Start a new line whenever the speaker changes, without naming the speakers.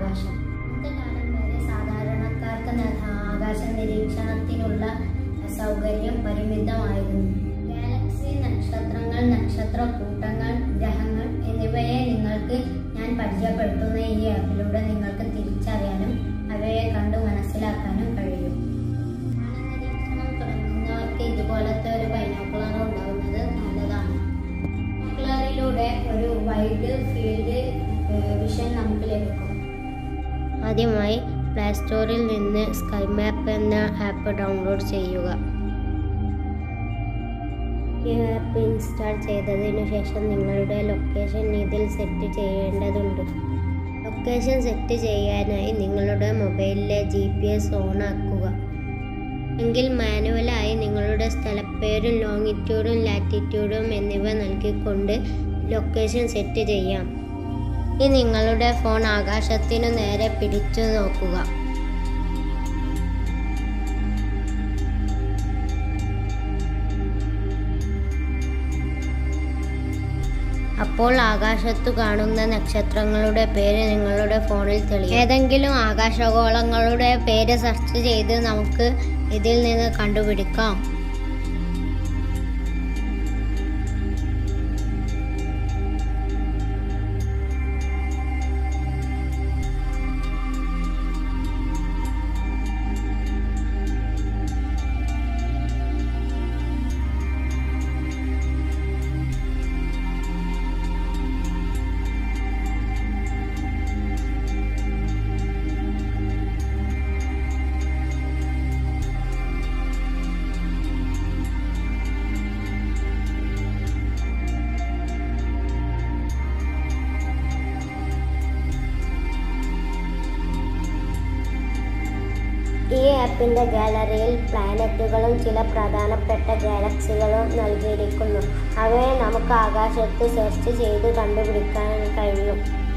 ആകാശം ഇന്നത്തെ കാലം വരെ സാധാരണക്കാർക്ക് ന- ആകാശ നിരീക്ഷണത്തിനുള്ള സൗകര്യം പരിമിതമായിരുന്നു ഗാലക്സി നക്ഷത്രങ്ങൾ നക്ഷത്രക്കൂട്ടങ്ങൾ ഗ്രഹങ്ങൾ എന്നിവയെ നിങ്ങൾക്ക് ഞാൻ പരിചയപ്പെടുത്തുന്ന ഈ ആപ്പിലൂടെ നിങ്ങൾക്ക് തിരിച്ചറിയാനും അവയെ കണ്ടു മനസ്സിലാക്കാനും കഴിയും നിരീക്ഷണം തുടങ്ങുന്നവർക്ക് ഇതുപോലത്തെ ഒരു ബൈനോക്കുലർ ഉണ്ടാവുന്നത് നല്ലതാണ് ബൈനോക്കുലറിലൂടെ ഒരു വൈഡ് ഫീൽഡ് വിഷൻ നമുക്ക് ലഭിക്കും ആദ്യമായി പ്ലേ സ്റ്റോറിൽ നിന്ന് സ്കൈ മാപ്പ് എന്ന ആപ്പ് ഡൗൺലോഡ് ചെയ്യുക ഈ ആപ്പ് ഇൻസ്റ്റാൾ ചെയ്തതിനു ശേഷം നിങ്ങളുടെ ലൊക്കേഷൻ ഇതിൽ സെറ്റ് ചെയ്യേണ്ടതുണ്ട് ലൊക്കേഷൻ സെറ്റ് ചെയ്യാനായി നിങ്ങളുടെ മൊബൈലിലെ ജി പി എസ് ഓൺ ആക്കുക എങ്കിൽ മാനുവലായി നിങ്ങളുടെ സ്ഥലപ്പേരും ലോങ്ങിറ്റ്യൂഡും ലാറ്റിറ്റ്യൂഡും എന്നിവ നൽകിക്കൊണ്ട് ലൊക്കേഷൻ സെറ്റ് ചെയ്യാം ഇനി നിങ്ങളുടെ ഫോൺ ആകാശത്തിനു നേരെ പിടിച്ചു നോക്കുക അപ്പോൾ ആകാശത്തു കാണുന്ന നക്ഷത്രങ്ങളുടെ പേര് നിങ്ങളുടെ ഫോണിൽ തെളിയും ഏതെങ്കിലും ആകാശഗോളങ്ങളുടെ പേര് സെർച്ച് ചെയ്ത് നമുക്ക് ഇതിൽ നിന്ന് കണ്ടുപിടിക്കാം ഈ ആപ്പിന്റെ ഗാലറിയിൽ പ്ലാനറ്റുകളും ചില പ്രധാനപ്പെട്ട ഗാലക്സികളും നൽകിയിരിക്കുന്നു അവയെ നമുക്ക് ആകാശത്ത് സെർച്ച് ചെയ്ത് കണ്ടുപിടിക്കാൻ കഴിയും